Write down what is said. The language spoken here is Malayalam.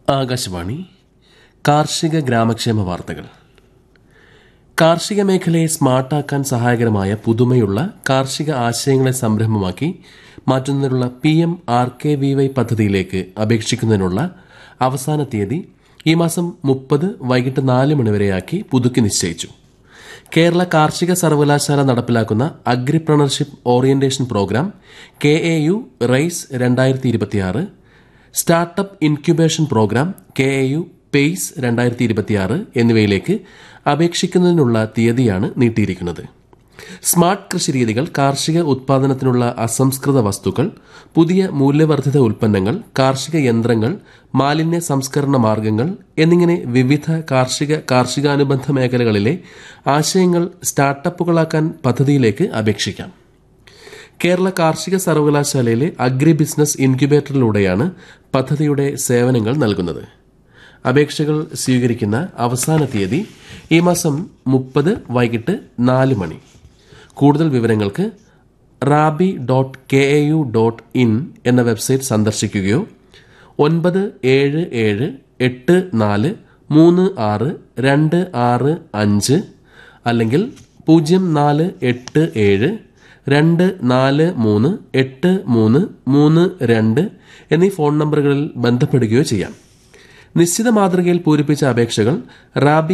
ആകാശവാണി കാർഷിക ഗ്രാമക്ഷേമ വാർത്തകൾ കാർഷിക മേഖലയെ സ്മാർട്ടാക്കാൻ സഹായകരമായ പുതുമയുള്ള കാർഷിക ആശയങ്ങളെ സംരംഭമാക്കി മാറ്റുന്നതിനുള്ള P M R K V Y പദ്ധതിയിലേക്ക് അപേക്ഷിക്കുന്നതിനുള്ള അവസാന തീയതി ഈ മാസം മുപ്പത് വൈകിട്ട് നാല് മണിവരെയാക്കി പുതുക്കി നിശ്ചയിച്ചു കേരള കാർഷിക സർവകലാശാല നടപ്പിലാക്കുന്ന agripreneurship orientation programme K A U rise രണ്ടായിരത്തി ഇരുപത്തിയാറ് startup incubation programme K A U pace രണ്ടായിരത്തി ഇരുപത്തിയാറ് എന്നിവയിലേക്ക് അപേക്ഷിക്കുന്നതിനുള്ള തീയതിയാണ് നീട്ടിയിരിക്കുന്നത് സ്മാർട്ട് കൃഷിരീതികൾ കാർഷിക ഉത്പാദനത്തിനുള്ള അസംസ്കൃത വസ്തുക്കൾ പുതിയ മൂല്യവർദ്ധിത ഉൽപ്പന്നങ്ങൾ കാർഷിക യന്ത്രങ്ങൾ മാലിന്യ സംസ്കരണ മാർഗങ്ങൾ എന്നിങ്ങനെ വിവിധ കാർഷിക കാർഷികാനുബന്ധ മേഖലകളിലെ ആശയങ്ങൾ സ്റ്റാർട്ടപ്പുകളാക്കാൻ പദ്ധതിയിലേക്ക് അപേക്ഷിക്കാം കേരള കാർഷിക സർവകലാശാലയിലെ അഗ്രി ബിസിനസ് ഇൻക്യുബേറ്ററിലൂടെയാണ് പദ്ധതിയുടെ സേവനങ്ങൾ നൽകുന്നത് അപേക്ഷകൾ സ്വീകരിക്കുന്ന അവസാന തീയതി ഈ മാസം മുപ്പത് വൈകിട്ട് നാല് മണി കൂടുതൽ വിവരങ്ങൾക്ക് rabi dot K A U dot in എന്ന വെബ്സൈറ്റ് സന്ദർശിക്കുകയോ ഒൻപത് ഏഴ് ഏഴ് എട്ട് നാല് മൂന്ന് ആറ് രണ്ട് ആറ് അഞ്ച് അല്ലെങ്കിൽ പൂജ്യം നാല് എട്ട് ഏഴ് രണ്ട് നാല് മൂന്ന് എട്ട് മൂന്ന് മൂന്ന് രണ്ട് എന്നീ ഫോൺ നമ്പറുകളിൽ ബന്ധപ്പെടുകയോ ചെയ്യാം നിശ്ചിത മാതൃകയിൽ പൂരിപ്പിച്ച അപേക്ഷകൾ റാബി